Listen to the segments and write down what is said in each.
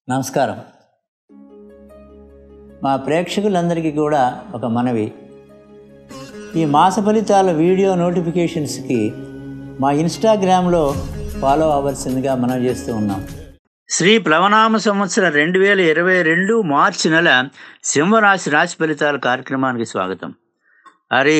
నమస్కారం మా ప్రేక్షకులందరికీ కూడా ఒక మనవి ఈ మాస ఫలితాల వీడియో నోటిఫికేషన్స్కి మా ఇన్స్టాగ్రామ్లో ఫాలో అవ్వాల్సిందిగా మనం చేస్తూ ఉన్నాం శ్రీ ప్లవనామ సంవత్సరం రెండు వేల ఇరవై రెండు మార్చి నెల సింహరాశి రాశి ఫలితాల కార్యక్రమానికి స్వాగతం హరి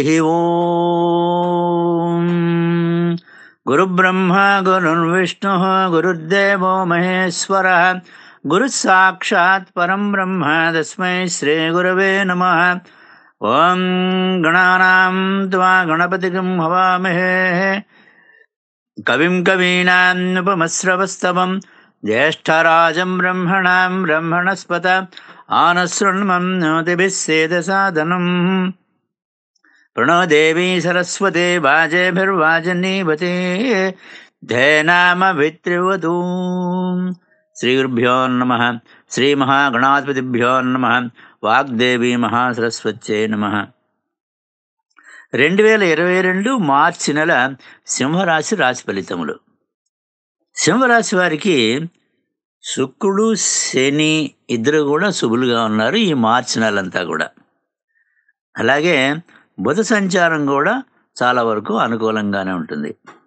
ఓం గురుబ్రహ్మ గురుర్విష్ణు గురుర్దేవో మహేశ్వర గురు సాక్షాత్ పరం బ్రహ్మ తస్మై శ్రీ గురవే నమ ఓం గణానాం త్వా గణపతిగం హవామహే కవిం కవీనాముపమశ్రవస్తవం జ్యేష్ఠరాజం బ్రహ్మణాం బ్రహ్మణస్పత ఆనశృణ్మం నోతిభిः సేదసాదనం ప్రణో దేవీ సరస్వతే వాజేభిర్వాజనీవతే ధేనామభిత్రివతూ శ్రీగురుభ్యో నమ శ్రీమహాగణాధిపతిభ్యో నమ వాగ్దేవి మహాసరస్వత్యై నమ రెండు వేల ఇరవై రెండు మార్చి నెల సింహరాశి రాశి ఫలితములు సింహరాశి వారికి శుక్రుడు శని ఇద్దరు కూడా శుభులుగా ఉన్నారు ఈ మార్చి నెలంతా కూడా అలాగే బుధ సంచారం కూడా చాలా వరకు అనుకూలంగానే ఉంటుంది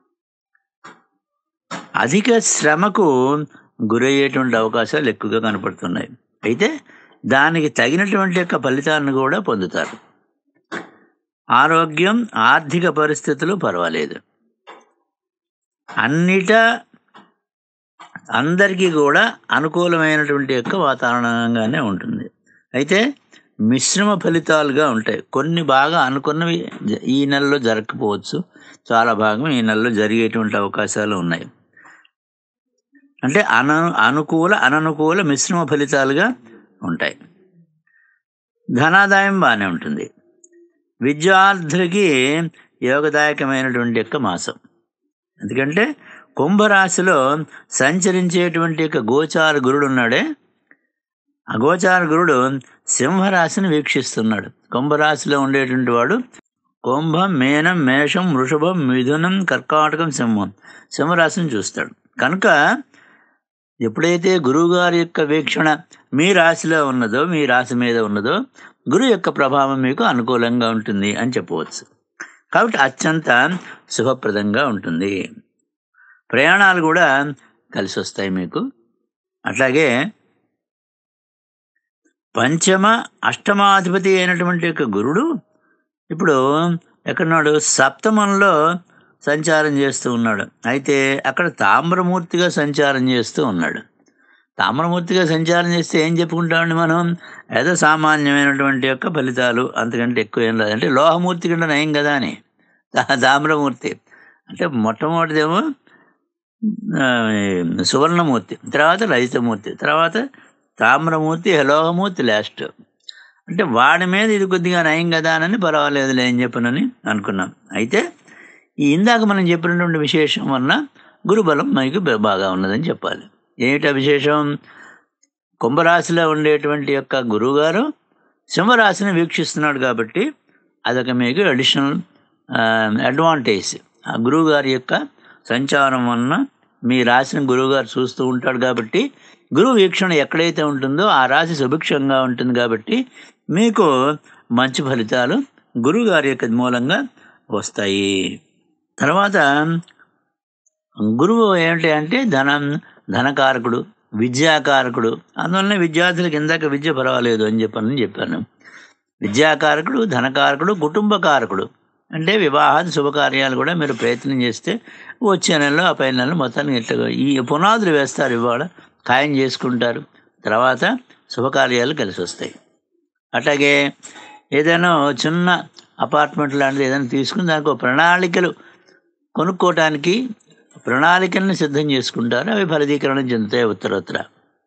అధిక శ్రమకు గురయ్యేటువంటి అవకాశాలు ఎక్కువగా కనపడుతున్నాయి అయితే దానికి తగినటువంటి యొక్క ఫలితాలను కూడా పొందుతారు ఆరోగ్యం ఆర్థిక పరిస్థితులు పర్వాలేదు అన్నిట అందరికీ కూడా అనుకూలమైనటువంటి యొక్క వాతావరణంగానే ఉంటుంది అయితే మిశ్రమ ఫలితాలుగా ఉంటాయి కొన్ని బాగా అనుకున్నవి జ- ఈ నెలలో జరగకపోవచ్చు చాలా భాగం ఈ నెలలో జరిగేటువంటి అవకాశాలు ఉన్నాయి అంటే అన అనుకూల అననుకూల మిశ్రమ ఫలితాలుగా ఉంటాయి ధనాదాయం బాగానే ఉంటుంది విద్యార్థులకి యోగదాయకమైనటువంటి యొక్క మాసం ఎందుకంటే కుంభరాశిలో సంచరించేటువంటి యొక్క గోచార గురుడు ఉన్నాడే ఆ గోచార గురుడు సింహరాశిని వీక్షిస్తున్నాడు కుంభరాశిలో ఉండేటువంటి వాడు కుంభం మేనం మేషం వృషభం మిథునం కర్కాటకం సింహం సింహరాశిని చూస్తాడు కనుక ఎప్పుడైతే గురువుగారి యొక్క వీక్షణ మీ రాశిలో ఉన్నదో మీ రాశి మీద ఉన్నదో గురువు యొక్క ప్రభావం మీకు అనుకూలంగా ఉంటుంది అని చెప్పవచ్చు కాబట్టి అత్యంత శుభప్రదంగా ఉంటుంది ప్రయాణాలు కూడా కలిసి వస్తాయి మీకు అట్లాగే పంచమ అష్టమాధిపతి అయినటువంటి యొక్క గురుడు ఇప్పుడు ఎక్కడున్నాడు సప్తమంలో సంచారం చేస్తూ ఉన్నాడు అయితే అక్కడ తామ్రమూర్తిగా సంచారం చేస్తూ ఉన్నాడు తామ్రమూర్తిగా సంచారం చేస్తే ఏం చెప్పుకుంటామండి మనం ఏదో సామాన్యమైనటువంటి యొక్క ఫలితాలు అంతకంటే ఎక్కువ ఏం లేదు అంటే లోహమూర్తి కంటే నయం కదా అని తా- తామ్రమూర్తి అంటే మొట్టమొదటిదేమో ఆ, సువర్ణమూర్తి తర్వాత రజితమూర్తి తర్వాత తామ్రమూర్తి లోహమూర్తి లాస్ట్ అంటే వాడి మీద ఇది కొద్దిగా నయం కదా అని పర్వాలేదులే అని చెప్పనని అనుకున్నాం అయితే ఈ ఇందాక మనం చెప్పినటువంటి విశేషం వలన గురుబలం మనకి బ- బాగా ఉన్నదని చెప్పాలి ఏమిటా విశేషం కుంభరాశిలో ఉండేటువంటి యొక్క గురువుగారు సింహరాశిని వీక్షిస్తున్నాడు కాబట్టి అదొక మీకు అడిషనల్ అడ్వాంటేజ్ ఆ గురువుగారి యొక్క సంచారం వలన మీ రాశిని గురువుగారు చూస్తూ ఉంటాడు కాబట్టి గురువు వీక్షణ ఎక్కడైతే ఉంటుందో ఆ రాశి సుభిక్షంగా ఉంటుంది కాబట్టి మీకు మంచి ఫలితాలు గురువుగారి యొక్క మూలంగా వస్తాయి తర్వాత గురువు ఏమిటి అంటే ధనం ధనకారకుడు విద్యాకారకుడు అందువల్లనే విద్యార్థులకు ఇందాక విద్య పర్వాలేదు అని చెప్పని చెప్పాను విద్యాకారకుడు ధనకారకుడు కుటుంబకారకుడు అంటే వివాహాది శుభకార్యాలు కూడా మీరు ప్రయత్నం చేస్తే వచ్చే నెలలో ఆ పై నెలలో మొత్తానికి ఇట్లా ఈ పునాదులు వేస్తారు ఇవాళ ఖాయం చేసుకుంటారు తర్వాత శుభకార్యాలు కలిసి వస్తాయి అట్లాగే ఏదైనా ఓ చిన్న అపార్ట్మెంట్ లాంటిది ఏదైనా తీసుకుని దానికి ఒక ప్రణాళికలు కొనుక్కోవటానికి ప్రణాళికలను సిద్ధం చేసుకుంటారు అవి ఫలదీకరణ చెందుతాయి ఉత్తరోత్తర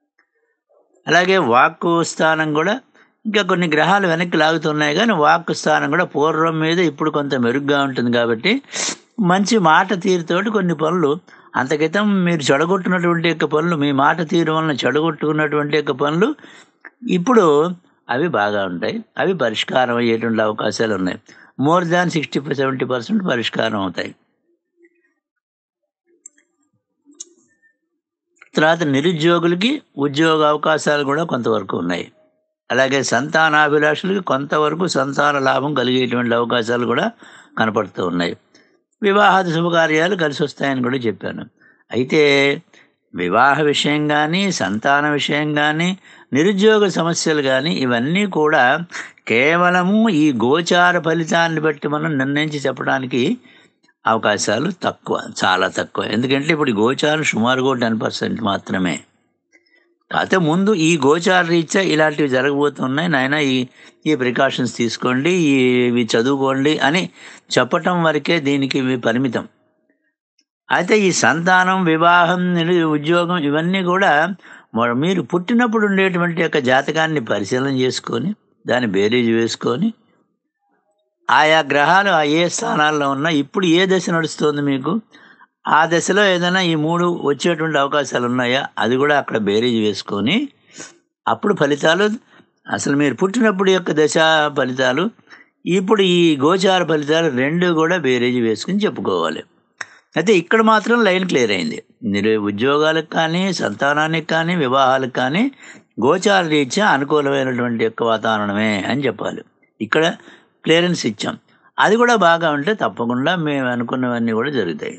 అలాగే వాక్కు స్థానం కూడా ఇంకా కొన్ని గ్రహాలు వెనక్కి లాగుతున్నాయి కానీ వాక్కు స్థానం కూడా పూర్వం మీద ఇప్పుడు కొంత మెరుగ్గా ఉంటుంది కాబట్టి మంచి మాట తీరుతోటి కొన్ని పనులు అంత క్రితం మీరు చెడగొట్టినటువంటి యొక్క పనులు మీ మాట తీరు వలన చెడగొట్టుకున్నటువంటి యొక్క పనులు ఇప్పుడు అవి బాగా ఉంటాయి అవి పరిష్కారం అయ్యేటువంటి అవకాశాలు ఉన్నాయి more than sixty seventy percent పరిష్కారం అవుతాయి తర్వాత నిరుద్యోగులకి ఉద్యోగ అవకాశాలు కూడా కొంతవరకు ఉన్నాయి అలాగే సంతానాభిలాషులకి కొంతవరకు సంతాన లాభం కలిగేటువంటి అవకాశాలు కూడా కనపడుతూ ఉన్నాయి వివాహాది శుభకార్యాలు కలిసి వస్తాయని కూడా చెప్పాను అయితే వివాహ విషయం కానీ సంతాన విషయం కానీ నిరుద్యోగ సమస్యలు కానీ ఇవన్నీ కూడా కేవలము ఈ గోచార ఫలితాన్ని బట్టి మనం నిర్ణయించి చెప్పడానికి అవకాశాలు తక్కువ చాలా తక్కువ ఎందుకంటే ఇప్పుడు ఈ గోచారం సుమారుగా టెన్ పర్సెంట్ మాత్రమే కాకపోతే ముందు ఈ గోచార రీత్యా ఇలాంటివి జరగబోతున్నాయి నాయన ఈ ఈ ప్రికాషన్స్ తీసుకోండి ఈ ఇవి చదువుకోండి అని చెప్పటం వరకే దీనికి ఇవి పరిమితం అయితే ఈ సంతానం వివాహం నిరు- ఉద్యోగం ఇవన్నీ కూడా మొ- మీరు పుట్టినప్పుడు ఉండేటువంటి యొక్క జాతకాన్ని పరిశీలన చేసుకొని దాన్ని బేరీజ్ వేసుకొని ఆయా గ్రహాలు ఆ ఏ స్థానాల్లో ఉన్నా ఇప్పుడు ఏ దశ నడుస్తుంది మీకు ఆ దశలో ఏదైనా ఈ మూడు వచ్చేటువంటి అవకాశాలు ఉన్నాయా అది కూడా అక్కడ బేరీజ్ వేసుకొని అప్పుడు ఫలితాలు అసలు మీరు పుట్టినప్పుడు యొక్క దశ ఫలితాలు ఇప్పుడు ఈ గోచార ఫలితాలు రెండు కూడా బేరీజ్ వేసుకుని చెప్పుకోవాలి అయితే ఇక్కడ మాత్రం లైన్ క్లియర్ అయింది మీరు ఉద్యోగాలకు కానీ సంతానానికి కానీ వివాహాలకు కానీ గోచార రీత్యా అనుకూలమైనటువంటి యొక్క వాతావరణమే అని చెప్పాలి ఇక్కడ క్లియరెన్స్ ఇచ్చాం అది కూడా బాగా ఉంటే తప్పకుండా మేము అనుకున్నవన్నీ కూడా జరుగుతాయి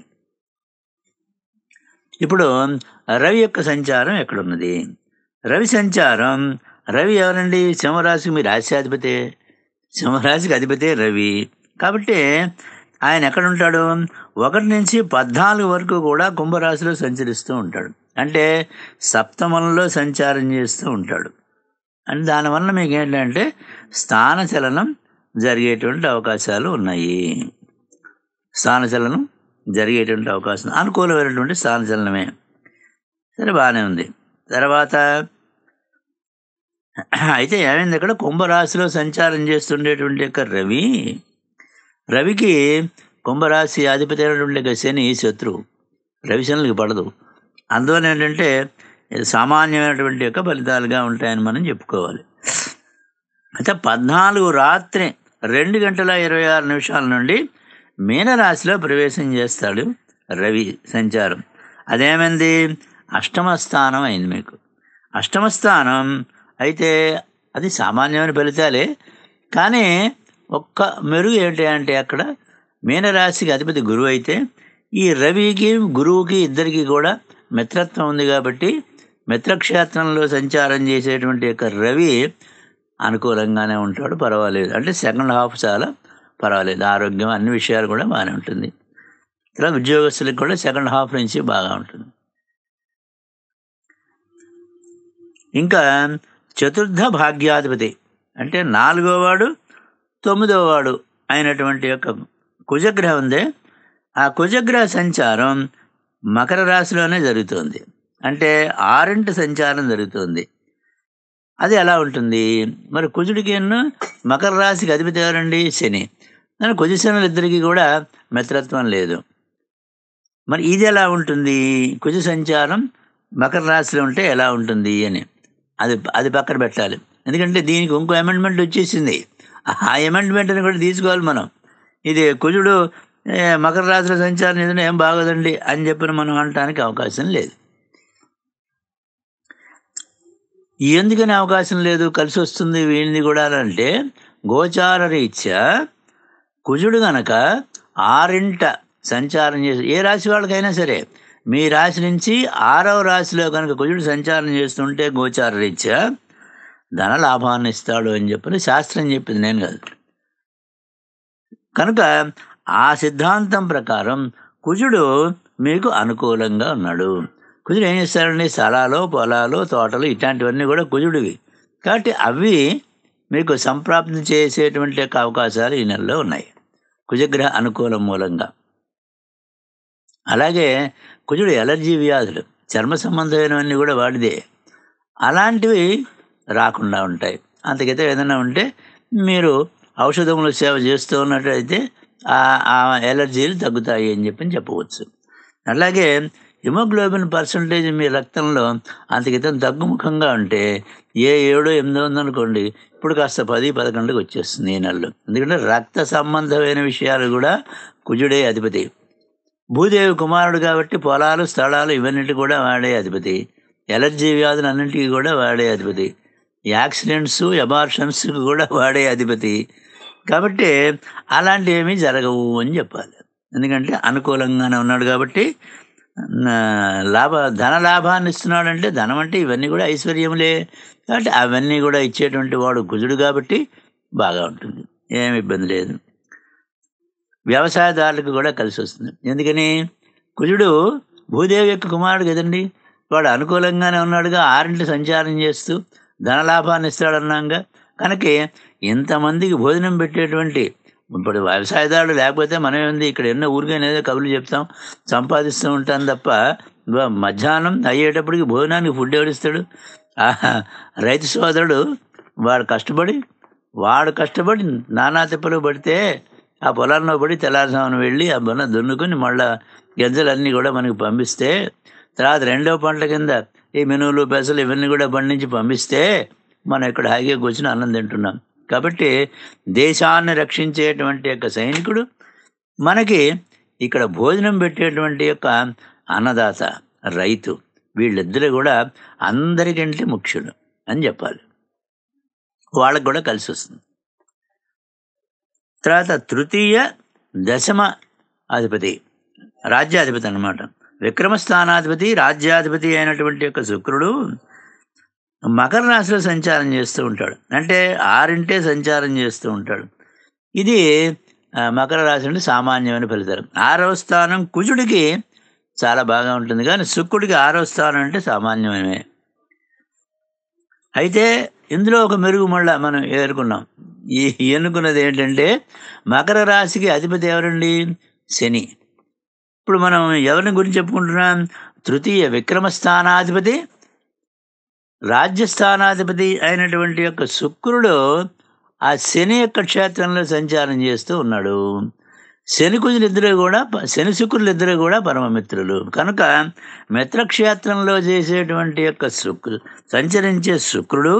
ఇప్పుడు రవి యొక్క సంచారం ఎక్కడున్నది రవి సంచారం రవి ఎవరండి సింహరాశికి మీ రాశ్యాధిపతే సింహరాశికి అధిపతే రవి కాబట్టి ఆయన ఎక్కడ ఉంటాడు ఒకటి నుంచి పద్నాలుగు వరకు కూడా కుంభరాశిలో సంచరిస్తూ ఉంటాడు అంటే సప్తమంలో సంచారం చేస్తూ ఉంటాడు అంటే దానివల్ల మీకు ఏంటంటే స్థానచలనం జరిగేటువంటి అవకాశాలు ఉన్నాయి స్థానచలనం జరిగేటువంటి అవకాశం అనుకూలమైనటువంటి స్థానచలనమే సరే బాగానే ఉంది తర్వాత అయితే ఏమైంది ఇక్కడ కుంభరాశిలో సంచారం చేస్తుండేటువంటి యొక్క రవి రవికి కుంభరాశి అధిపతి అయినటువంటి యొక్క శని శత్రువు రవి శనులకి పడదు అందువల్ల ఏంటంటే ఇది సామాన్యమైనటువంటి యొక్క ఫలితాలుగా ఉంటాయని మనం చెప్పుకోవాలి అయితే పద్నాలుగు రాత్రి రెండు గంటల ఇరవై ఆరు నిమిషాల నుండి మీనరాశిలో ప్రవేశం చేస్తాడు రవి సంచారం అదేమైంది అష్టమ స్థానం అయింది మీకు అష్టమ స్థానం అయితే అది సామాన్యమైన ఫలితాలే కానీ ఒక్క మెరుగు ఏంటి అంటే అక్కడ మీనరాశికి అధిపతి గురువు అయితే ఈ రవికి గురువుకి ఇద్దరికి కూడా మిత్రత్వం ఉంది కాబట్టి మిత్రక్షేత్రంలో సంచారం చేసేటువంటి యొక్క రవి అనుకూలంగానే ఉంటాడు పర్వాలేదు అంటే సెకండ్ హాఫ్ చాలా పర్వాలేదు ఆరోగ్యం అన్ని విషయాలు కూడా బాగానే ఉంటుంది ఇలా ఉద్యోగస్తులకు కూడా సెకండ్ హాఫ్ నుంచి బాగా ఉంటుంది ఇంకా చతుర్థ భాగ్యాధిపతి అంటే నాలుగో వాడు తొమ్మిదో వాడు అయినటువంటి యొక్క కుజగ్రహం ఉందే ఆ కుజగ్రహ సంచారం మకర రాశిలోనే జరుగుతుంది అంటే ఆరింటి సంచారం జరుగుతుంది అది ఎలా ఉంటుంది మరి కుజుడికి ఎన్నో మకర రాశికి అధిపతి ఎవరండి శని మరి కుజశనులు ఇద్దరికి కూడా మిత్రత్వం లేదు మరి ఇది ఎలా ఉంటుంది కుజ సంచారం మకర రాశిలో ఉంటే ఎలా ఉంటుంది అని అది అది పక్కన పెట్టాలి ఎందుకంటే దీనికి ఇంకో అమెండ్మెంట్ వచ్చేసింది ఆ అమెండ్మెంట్ని కూడా తీసుకోవాలి మనం ఇది కుజుడు ఏ, మకర రాశిలో సంచారం ఏదైనా ఏం బాగోదండి అని చెప్పిన మనం అనటానికి అవకాశం లేదు ఎందుకని అవకాశం లేదు కలిసి వస్తుంది వీళ్ళని కూడా అని అంటే గోచార రీత్యా కుజుడు గనక ఆరింట సంచారం చేసి ఏ రాశి వాళ్ళకైనా సరే మీ రాశి నుంచి ఆరవ రాశిలో కనుక కుజుడు సంచారం చేస్తుంటే గోచార రీత్యా ధన లాభాన్ని ఇస్తాడు అని చెప్పని శాస్త్రం చెప్పింది నేను కాదు కనుక ఆ సిద్ధాంతం ప్రకారం కుజుడు మీకు అనుకూలంగా ఉన్నాడు కుజుడు ఏం చేస్తాడండి స్థలాలు పొలాలు తోటలు ఇట్లాంటివన్నీ కూడా కుజుడివి కాబట్టి అవి మీకు సంప్రాప్తి చేసేటువంటి యొక్క అవకాశాలు ఈ నెలలో ఉన్నాయి కుజగ్రహ అనుకూలం మూలంగా అలాగే కుజుడు ఎలర్జీ వ్యాధులు చర్మ సంబంధమైనవన్నీ కూడా వాడిదే అలాంటివి రాకుండా ఉంటాయి అంతకైతే ఏదైనా ఉంటే మీరు ఔషధముల సేవ చేస్తూ ఉన్నట్టయితే ఆ- ఆ ఎలర్జీలు తగ్గుతాయి అని చెప్పి చెప్పవచ్చు అలాగే హిమోగ్లోబిన్ పర్సంటేజ్ మీ రక్తంలో అంతకితం తగ్గుముఖంగా ఉంటే ఏ ఏడో ఎనిమిదో ఉందనుకోండి ఇప్పుడు కాస్త పది పదకొండుకి వచ్చేస్తుంది ఈ నెలలో ఎందుకంటే రక్త సంబంధమైన విషయాలు కూడా కుజుడే అధిపతి భూదేవి కుమారుడు కాబట్టి పొలాలు స్థలాలు ఇవన్నిటి కూడా వాడే అధిపతి ఎలర్జీ వ్యాధులు అన్నింటికి కూడా వాడే అధిపతి యాక్సిడెంట్స్ ఎబార్షన్స్ కూడా వాడే అధిపతి కాబట్టి అలాంటివి ఏమీ జరగవు అని చెప్పాలి ఎందుకంటే అనుకూలంగానే ఉన్నాడు కాబట్టి ఆ, లాభ ధన లాభాన్ని ఇస్తున్నాడంటే ధనం అంటే ఇవన్నీ కూడా ఐశ్వర్యములే కాబట్టి అవన్నీ కూడా ఇచ్చేటువంటి వాడు కుజుడు కాబట్టి బాగా ఉంటుంది ఏమి ఇబ్బంది లేదు వ్యవసాయదారులకు కూడా కలిసి వస్తుంది ఎందుకని కుజుడు భూదేవి యొక్క కుమారుడు కదండి వాడు అనుకూలంగానే ఉన్నాడుగా ఆరింటి సంచారం చేస్తూ ధనలాభాన్ని ఇస్తాడన్నాగా కనుక ఇంతమందికి భోజనం పెట్టేటువంటి ఇప్పుడు వ్యవసాయదారుడు లేకపోతే మనం ఏంది ఇక్కడ ఎన్నో ఊరికైనా ఏదో కబుర్లు చెప్తాం సంపాదిస్తూ ఉంటాం తప్ప వా- మధ్యాహ్నం అయ్యేటప్పటికి భోజనానికి ఫుడ్ ఎవరిస్తాడు ఆహా, రైతు సోదరుడు వాడు కష్టపడి వాడు కష్టపడి నానా తిప్పలు పడితే ఆ పొలాల్లో పడి తెల్లారుజామున వెళ్ళి ఆ బొన దున్నుకొని మళ్ళా గింజలన్నీ కూడా మనకి పంపిస్తే తర్వాత రెండో పంటల కింద ఈ మినువులు పెసలు ఇవన్నీ కూడా పండించి పంపిస్తే మనం ఇక్కడ హాయిగా కూర్చుని అన్నం తింటున్నాం కాబట్టి దేశాన్ని రక్షించేటువంటి యొక్క సైనికుడు మనకి ఇక్కడ భోజనం పెట్టేటువంటి యొక్క అన్నదాత రైతు వీళ్ళిద్దరు కూడా అందరికంటే ముఖ్యుడు అని చెప్పాలి వాళ్ళకు కూడా కలిసి వస్తుంది తర్వాత తృతీయ దశమ అధిపతి రాజ్యాధిపతి అన్నమాట విక్రమస్థానాధిపతి రాజ్యాధిపతి అయినటువంటి యొక్క శుక్రుడు మకర రాశిలో సంచారం చేస్తూ ఉంటాడు అంటే ఆరింటే సంచారం చేస్తూ ఉంటాడు ఇది ఆ, మకర రాశి అంటే సామాన్యమైన ఫలితాలు ఆరవ స్థానం కుజుడికి చాలా బాగా ఉంటుంది కానీ శుక్రుడికి ఆరవ స్థానం అంటే సామాన్యమే అయితే ఇందులో ఒక మెరుగు మళ్ళా మనం ఏరుకున్నాం ఈ ఎన్నుకున్నది ఏంటంటే మకర రాశికి అధిపతి ఎవరండి శని ఇప్పుడు మనం ఎవరిని గురించి చెప్పుకుంటున్నాం తృతీయ విక్రమ స్థానాధిపతి రాజ్యస్థానాధిపతి అయినటువంటి యొక్క శుక్రుడు ఆ శని యొక్క క్షేత్రంలో సంచారం చేస్తూ ఉన్నాడు శని కుజులు ఇద్దరు కూడా ప- శని శుక్రులు ఇద్దరు కూడా పరమమిత్రులు కనుక మిత్రక్షేత్రంలో చేసేటువంటి యొక్క శుక్రు సంచరించే శుక్రుడు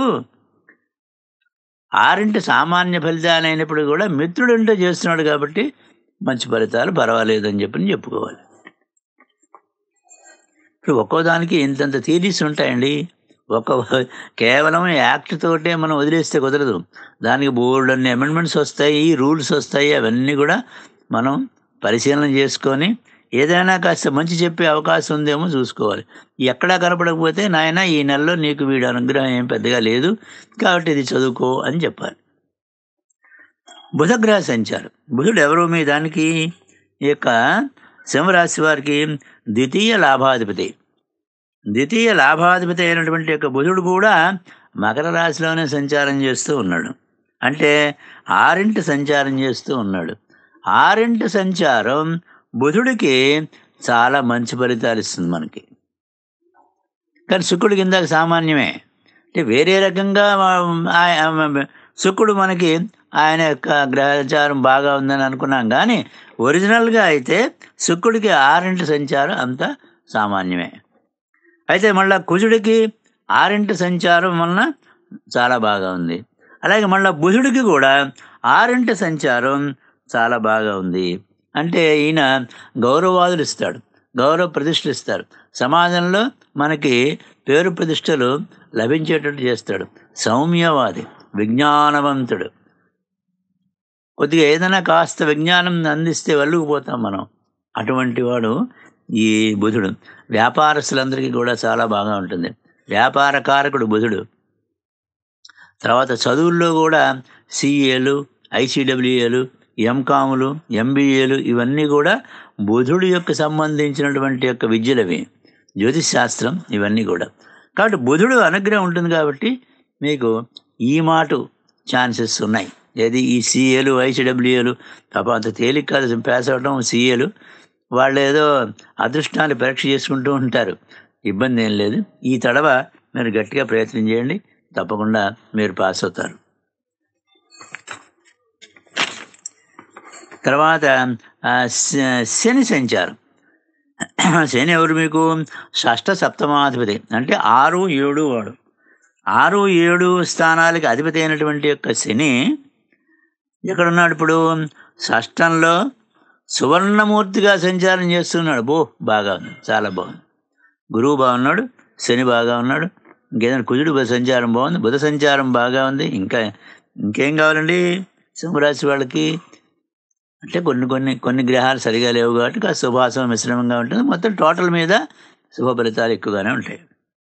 ఆరింటి సామాన్య ఫలితాలు అయినప్పుడు కూడా మిత్రుడంటే చేస్తున్నాడు కాబట్టి మంచి ఫలితాలు పర్వాలేదు అని చెప్పి చెప్పుకోవాలి ఇప్పుడు ఒక్కో దానికి ఇంతంత థీరీస్ ఉంటాయండి ఒక కేవలం యాక్ట్ తోటే మనం వదిలేస్తే కుదరదు దానికి బోర్డు అన్ని అమెండ్మెంట్స్ వస్తాయి రూల్స్ వస్తాయి అవన్నీ కూడా మనం పరిశీలన చేసుకొని ఏదైనా కాస్త మంచి చెప్పే అవకాశం ఉందేమో చూసుకోవాలి ఎక్కడా కనపడకపోతే నాయన ఈ నెలలో నీకు వీడు అనుగ్రహం ఏం పెద్దగా లేదు కాబట్టి ఇది చదువుకో అని చెప్పాలి బుధగ్రహ సంచారం బుధుడు ఎవరు మీ దానికి ఈ యొక్క సింహరాశి వారికి ద్వితీయ లాభాధిపతి ద్వితీయ లాభాధిపతి అయినటువంటి యొక్క బుధుడు కూడా మకర రాశిలోనే సంచారం చేస్తూ ఉన్నాడు అంటే ఆరింటి సంచారం చేస్తూ ఉన్నాడు ఆరింటి సంచారం బుధుడికి చాలా మంచి ఫలితాలు ఇస్తుంది మనకి కానీ శుక్రుడి కింద సామాన్యమే అంటే వేరే రకంగా వా- ఆయ- శుక్రుడు మనకి ఆయన యొక్క గ్రహచారం బాగా ఉందని అనుకున్నాం కానీ ఒరిజినల్గా అయితే శుక్రుడికి ఆరింటి సంచారం అంత సామాన్యమే అయితే మళ్ళా కుజుడికి ఆరింటి సంచారం వలన చాలా బాగా ఉంది అలాగే మళ్ళా బుధుడికి కూడా ఆరింటి సంచారం చాలా బాగా ఉంది అంటే ఈయన గౌరవాదులు ఇస్తాడు గౌరవ ప్రతిష్టలు ఇస్తాడు సమాజంలో మనకి పేరు ప్రతిష్టలు లభించేటట్టు చేస్తాడు సౌమ్యవాది విజ్ఞానవంతుడు కొద్దిగా ఏదైనా కాస్త విజ్ఞానం అందిస్తే వెళ్ళుకుపోతాం మనం అటువంటి వాడు ఈ బుధుడు వ్యాపారస్తులందరికీ కూడా చాలా బాగా ఉంటుంది వ్యాపార కారకుడు బుధుడు తర్వాత చదువుల్లో కూడా సిఏలు ఐసిడబ్ల్యూఏలు ఎంకాములు ఎంబీఏలు ఇవన్నీ కూడా బుధుడు యొక్క సంబంధించినటువంటి యొక్క విద్యలవి జ్యోతిష్ శాస్త్రం ఇవన్నీ కూడా కాబట్టి బుధుడు అనుగ్రహం ఉంటుంది కాబట్టి మీకు ఈ మాట ఛాన్సెస్ ఉన్నాయి ఏది ఈ సిఏలు ఐసిడబ్ల్యూఏలు పాప అంత తేలిక కాదు పాస్ అవ్వడం సిఏలు వాళ్ళు ఏదో అదృష్టాన్ని పరీక్ష చేసుకుంటూ ఉంటారు ఇబ్బంది ఏం లేదు ఈ తడవ మీరు గట్టిగా ప్రయత్నం చేయండి తప్పకుండా మీరు పాస్ అవుతారు తర్వాత ఆ, శ- శని సంచారం శని ఎవరు మీకు షష్ఠ సప్తమాధిపతి అంటే ఆరు ఏడు వాడు ఆరు ఏడు స్థానాలకి అధిపతి అయినటువంటి యొక్క శని ఎక్కడున్నాడు ఇప్పుడు షష్టంలో సువర్ణమూర్తిగా సంచారం చేస్తున్నాడు బో బాగా ఉంది చాలా బాగుంది గురువు బాగున్నాడు శని బాగా ఉన్నాడు ఇంకేదైనా కుజుడు బుధ సంచారం బాగుంది బుధ సంచారం బాగా ఉంది ఇంకా ఇంకేం కావాలండి సింహరాశి వాళ్ళకి అంటే కొన్ని కొన్ని కొన్ని గ్రహాలు సరిగా లేవు కాబట్టి కాస్త శుభాసం మిశ్రమంగా ఉంటుంది మొత్తం టోటల్ మీద శుభ ఫలితాలు ఎక్కువగానే ఉంటాయి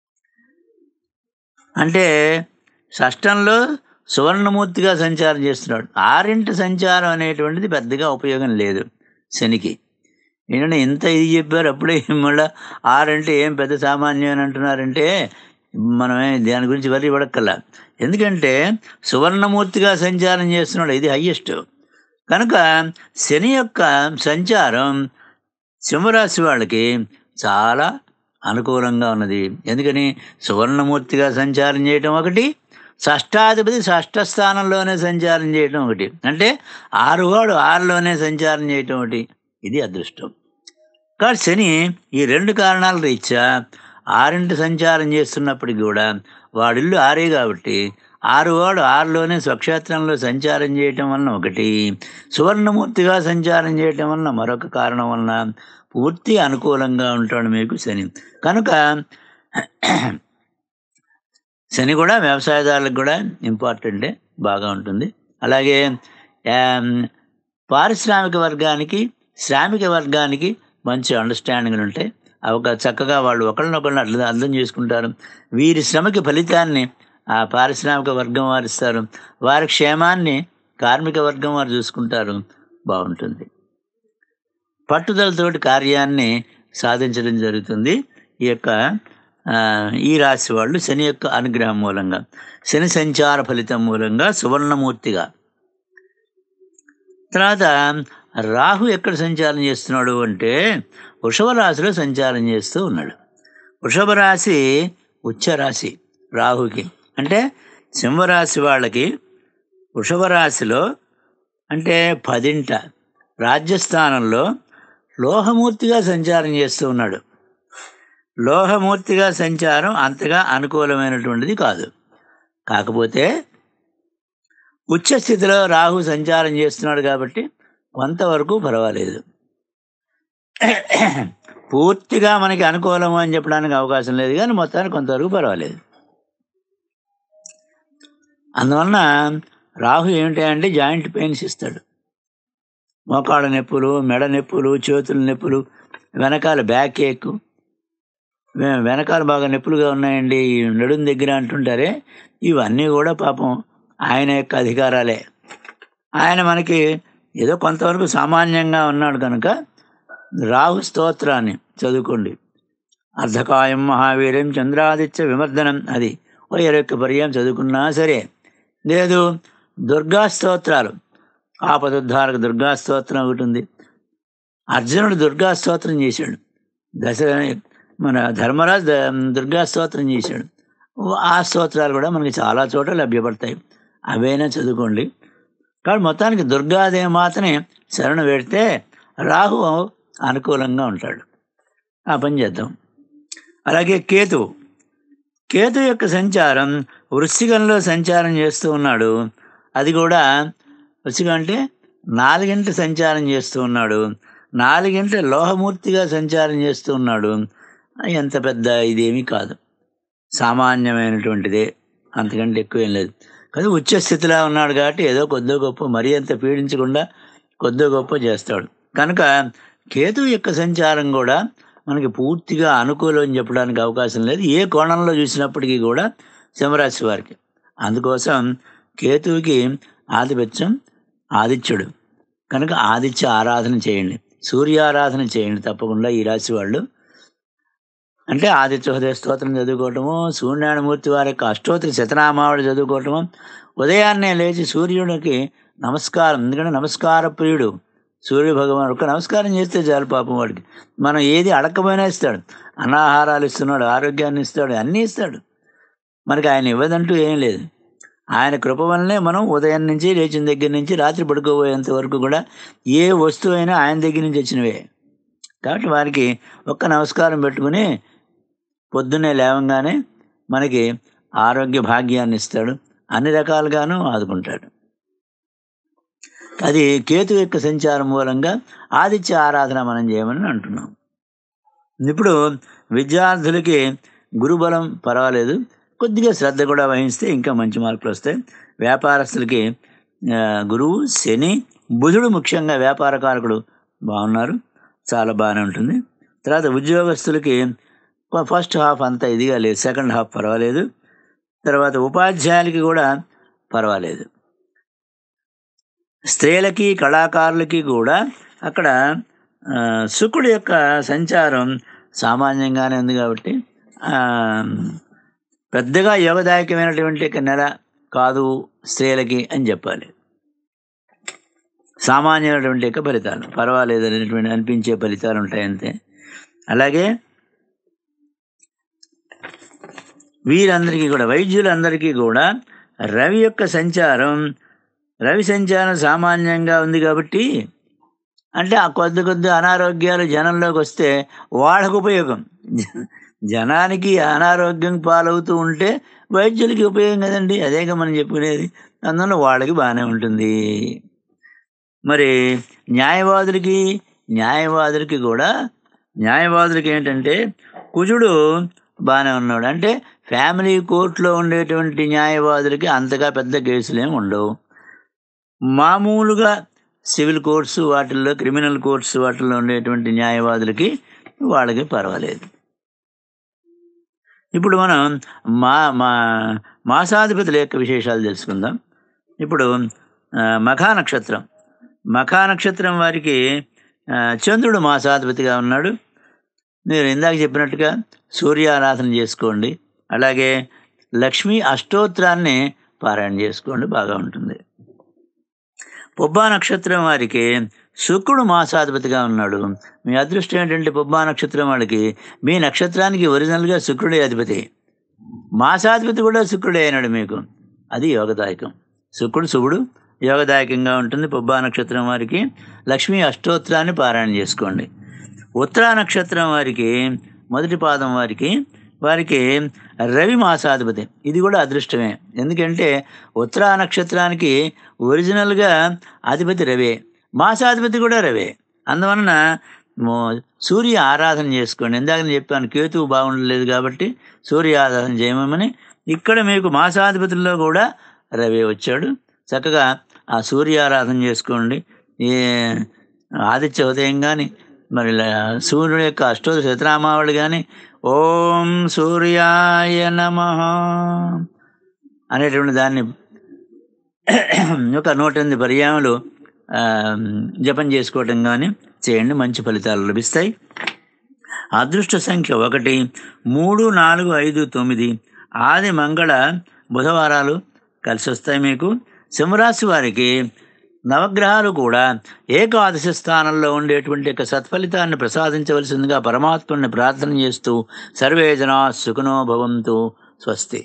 అంటే షష్టంలో సువర్ణమూర్తిగా సంచారం చేస్తున్నాడు ఆరింటి సంచారం అనేటువంటిది పెద్దగా ఉపయోగం లేదు శనికి ఏంటంటే ఇంత ఇది చెప్పారు అప్పుడే మళ్ళీ ఆరంటే ఏం పెద్ద సామాన్యం అని అంటున్నారంటే మనమే దాని గురించి వరి పడక్కల్లా ఎందుకంటే సువర్ణమూర్తిగా సంచారం చేస్తున్నాడు ఇది హయ్యెస్ట్ కనుక శని యొక్క సంచారం సింహరాశి వాళ్ళకి చాలా అనుకూలంగా ఉన్నది ఎందుకని సువర్ణమూర్తిగా సంచారం చేయటం ఒకటి షష్టాధిపతి షష్ఠ స్థానంలోనే సంచారం చేయటం ఒకటి అంటే ఆరువాడు ఆరులోనే సంచారం చేయటం ఒకటి ఇది అదృష్టం కాబట్టి శని ఈ రెండు కారణాల రీత్యా ఆరింటి సంచారం చేస్తున్నప్పటికి కూడా వాడిల్లు ఆరే కాబట్టి ఆరువాడు ఆరులోనే స్వక్షేత్రంలో సంచారం చేయటం వలన ఒకటి సువర్ణమూర్తిగా సంచారం చేయటం వలన మరొక కారణం వలన పూర్తి అనుకూలంగా ఉంటాడు మీకు శని కనుక శని కూడా వ్యవసాయదారులకు కూడా ఇంపార్టెంటే బాగా ఉంటుంది అలాగే ఆమ్, పారిశ్రామిక వర్గానికి శ్రామిక వర్గానికి మంచి అండర్స్టాండింగ్లు ఉంటాయి ఒక చక్కగా వాళ్ళు ఒకళ్ళనొకళ్ళని అట్లా అర్థం చేసుకుంటారు వీరి శ్రమకి ఫలితాన్ని ఆ పారిశ్రామిక వర్గం వారు ఇస్తారు వారి క్షేమాన్ని కార్మిక వర్గం వారు చూసుకుంటారు బాగుంటుంది పట్టుదలతోటి కార్యాన్ని సాధించడం జరుగుతుంది ఈ యొక్క ఆ, ఈ రాశి వాళ్ళు శని యొక్క అనుగ్రహం మూలంగా శని సంచార ఫలితం మూలంగా సువర్ణమూర్తిగా తర్వాత రాహు ఎక్కడ సంచారం చేస్తున్నాడు అంటే వృషభ రాశిలో సంచారం చేస్తూ ఉన్నాడు వృషభ రాశి ఉచ్చ రాశి రాహుకి అంటే సింహరాశి వాళ్ళకి వృషభ రాశిలో అంటే పదింట రాజ్యస్థానంలో లోహమూర్తిగా సంచారం చేస్తూ ఉన్నాడు లోహమూర్తిగా సంచారం అంతగా అనుకూలమైనటువంటిది కాదు కాకపోతే ఉచ్చ స్థితిలో రాహు సంచారం చేస్తున్నాడు కాబట్టి కొంతవరకు పర్వాలేదు పూర్తిగా మనకి అనుకూలము అని చెప్పడానికి అవకాశం లేదు కానీ మొత్తానికి కొంతవరకు పర్వాలేదు అందువలన రాహు ఏమిటి అంటే జాయింట్ పెయిన్స్ ఇస్తాడు మోకాళ్ళ నొప్పులు మెడ నొప్పులు చేతుల నొప్పులు వెనకాల బ్యాక్ ఏక్ వె- వెనకాల బాగా నొప్పులుగా ఉన్నాయండి ఈ నడుం దగ్గర అంటుంటారే ఇవన్నీ కూడా పాపం ఆయన యొక్క అధికారాలే ఆయన మనకి ఏదో కొంతవరకు సామాన్యంగా ఉన్నాడు కనుక రాహు స్తోత్రాన్ని చదువుకోండి అర్ధకాయం మహావీర్యం చంద్రాదిత్య విమర్దనం అది ఓ ఇరవై పర్యాయం చదువుకున్నా సరే లేదు దుర్గా స్తోత్రాలు ఆపదుద్ధారక దుర్గా స్తోత్రం ఒకటి ఉంది అర్జునుడు దుర్గా స్తోత్రం చేశాడు దశ మన ధర్మరాజు ద- దుర్గా స్తోత్రం చేశాడు ఆ స్తోత్రాలు కూడా మనకి చాలా చోట్ల లభ్యపడతాయి అవైనా చదువుకోండి కాబట్టి మొత్తానికి దుర్గాదేవి మాతని శరణ పెడితే రాహు అనుకూలంగా ఉంటాడు ఆ పని చేద్దాం అలాగే కేతు కేతు యొక్క సంచారం వృశ్చికంలో సంచారం చేస్తూ ఉన్నాడు అది కూడా వృశ్చికం అంటే నాలుగింట సంచారం చేస్తూ ఉన్నాడు నాలుగింట లోహమూర్తిగా సంచారం చేస్తూ ఉన్నాడు ఎంత పెద్ద ఇదేమీ కాదు సామాన్యమైనటువంటిదే అంతకంటే ఎక్కువ ఏం లేదు కానీ ఉచ్చ స్థితిలో ఉన్నాడు కాబట్టి ఏదో కొద్దో గొప్ప మరీ అంత పీడించకుండా కొద్దో గొప్ప చేస్తాడు కనుక కేతు యొక్క సంచారం కూడా మనకి పూర్తిగా అనుకూలం అని చెప్పడానికి అవకాశం లేదు ఏ కోణంలో చూసినప్పటికీ కూడా సింహరాశి వారికి అందుకోసం కేతువుకి ఆధిపత్యం ఆదిత్యుడు కనుక ఆదిత్య ఆరాధన చేయండి సూర్యారాధన చేయండి తప్పకుండా ఈ రాశి వాళ్ళు అంటే ఆదిత్య హృదయ స్తోత్రం చదువుకోవటము సూర్యనారాయణమూర్తి వారి యొక్క అష్టోత్తర శతనామావళి చదువుకోవటము ఉదయాన్నే లేచి సూర్యుడికి నమస్కారం ఎందుకంటే నమస్కార ప్రియుడు సూర్య భగవాన్ ఒక నమస్కారం చేస్తే చాలు పాపం వాడికి మనం ఏది అడగకపోయినా ఇస్తాడు అన్నాహారాలు ఇస్తున్నాడు ఆరోగ్యాన్ని ఇస్తాడు అన్నీ ఇస్తాడు మనకి ఆయన ఇవ్వదంటూ ఏం లేదు ఆయన కృప వల్లనే మనం ఉదయం నుంచి లేచిన దగ్గర నుంచి రాత్రి పడుకోబోయేంత వరకు కూడా ఏ వస్తువు అయినా ఆయన దగ్గర నుంచి వచ్చినవే కాబట్టి వారికి ఒక్క నమస్కారం పెట్టుకుని పొద్దున్నే లేవంగానే మనకి ఆరోగ్య భాగ్యాన్ని ఇస్తాడు అన్ని రకాలుగాను ఆదుకుంటాడు అది కేతు యొక్క సంచారం మూలంగా ఆదిత్య ఆరాధన మనం చేయమని అంటున్నాం ఇప్పుడు విద్యార్థులకి గురుబలం పర్వాలేదు కొద్దిగా శ్రద్ధ కూడా వహిస్తే ఇంకా మంచి మార్కులు వస్తాయి వ్యాపారస్తులకి ఆ, గురువు శని బుధుడు ముఖ్యంగా వ్యాపారకారకుడు బాగున్నారు చాలా బాగానే ఉంటుంది తర్వాత ఉద్యోగస్తులకి ఫ- ఫస్ట్ హాఫ్ అంతా ఇదిగా లేదు సెకండ్ హాఫ్ పర్వాలేదు తర్వాత ఉపాధ్యాయులకి కూడా పర్వాలేదు స్త్రీలకి కళాకారులకి కూడా అక్కడ ఆ, శుక్రుడి యొక్క సంచారం సామాన్యంగానే ఉంది కాబట్టి ఆ, పెద్దగా యోగదాయకమైనటువంటి ఒక నెల కాదు స్త్రీలకి అని చెప్పాలి సామాన్యమైనటువంటి యొక్క ఫలితాలు పర్వాలేదు అనేటువంటి అనిపించే ఫలితాలు ఉంటాయి అంతే అలాగే వీరందరికీ కూడా వైద్యులందరికీ కూడా రవి యొక్క సంచారం రవి సంచారం సామాన్యంగా ఉంది కాబట్టి అంటే ఆ కొద్ది కొద్ది అనారోగ్యాలు జనంలోకి వస్తే వాళ్ళకు ఉపయోగం జ- జనానికి అనారోగ్యం పాలవుతూ ఉంటే వైద్యులకి ఉపయోగం కదండి అదేగా మనం చెప్పుకునేది అందువల్ల వాళ్ళకి బాగానే ఉంటుంది మరి న్యాయవాదులకి న్యాయవాదులకి కూడా న్యాయవాదులకి ఏంటంటే కుజుడు బాగానే ఉన్నాడు అంటే ఫ్యామిలీ కోర్టులో ఉండేటువంటి న్యాయవాదులకి అంతగా పెద్ద కేసులు ఏమి ఉండవు మామూలుగా సివిల్ కోర్ట్స్ వాటిల్లో క్రిమినల్ కోర్ట్స్ వాటిల్లో ఉండేటువంటి న్యాయవాదులకి వాళ్ళకి పర్వాలేదు ఇప్పుడు మనం మా మా మాసాధిపతుల యొక్క విశేషాలు తెలుసుకుందాం ఇప్పుడు ఆ, మఖా నక్షత్రం మఖా నక్షత్రం వారికి ఆ, చంద్రుడు మాసాధిపతిగా ఉన్నాడు మీరు ఇందాక చెప్పినట్టుగా సూర్యారాధన చేసుకోండి అలాగే లక్ష్మీ అష్టోత్తరాన్ని పారాయణ చేసుకోండి బాగా ఉంటుంది పొబ్బా నక్షత్రం వారికి శుక్రుడు మాసాధిపతిగా ఉన్నాడు మీ అదృష్టం ఏంటంటే పొబ్బా నక్షత్రం వాళ్ళకి మీ నక్షత్రానికి ఒరిజినల్గా శుక్రుడే అధిపతి మాసాధిపతి కూడా శుక్రుడే అయినాడు మీకు అది యోగదాయకం శుక్రుడు శుభుడు యోగదాయకంగా ఉంటుంది పొబ్బా నక్షత్రం వారికి లక్ష్మీ అష్టోత్తరాన్ని పారాయణ చేసుకోండి ఉత్తరా నక్షత్రం వారికి మొదటి పాదం వారికి వారికి రవి మాసాధిపతి ఇది కూడా అదృష్టమే ఎందుకంటే ఉత్తరా నక్షత్రానికి ఒరిజినల్గా అధిపతి రవే మాసాధిపతి కూడా రవే అందువలన మో- సూర్య ఆరాధన చేసుకోండి ఇందాక నేను చెప్పాను కేతువు బాగుండలేదు కాబట్టి సూర్య ఆరాధన చేయమని ఇక్కడ మీకు మాసాధిపతుల్లో కూడా రవి వచ్చాడు చక్కగా ఆ సూర్య ఆరాధన చేసుకోండి ఏ ఆదిత్య ఉదయం కానీ మరి ల- సూర్యుడు యొక్క అష్టోద శతనామావళి కానీ ఓం సూర్యాయ నమ అనేటువంటి దాన్ని ఒక నూట ఎనిమిది పర్యాములు ఆ, జపం చేసుకోవటం కానీ చేయండి మంచి ఫలితాలు లభిస్తాయి అదృష్ట సంఖ్య ఒకటి మూడు నాలుగు ఐదు తొమ్మిది ఆది మంగళ బుధవారాలు కలిసి వస్తాయి మీకు సింహరాశి వారికి నవగ్రహాలు కూడా ఏకాదశి స్థానంలో ఉండేటువంటి యొక్క సత్ఫలితాన్ని ప్రసాదించవలసిందిగా పరమాత్ముని ప్రార్థన చేస్తూ సర్వే జనా సుఖనో భవంతు స్వస్తి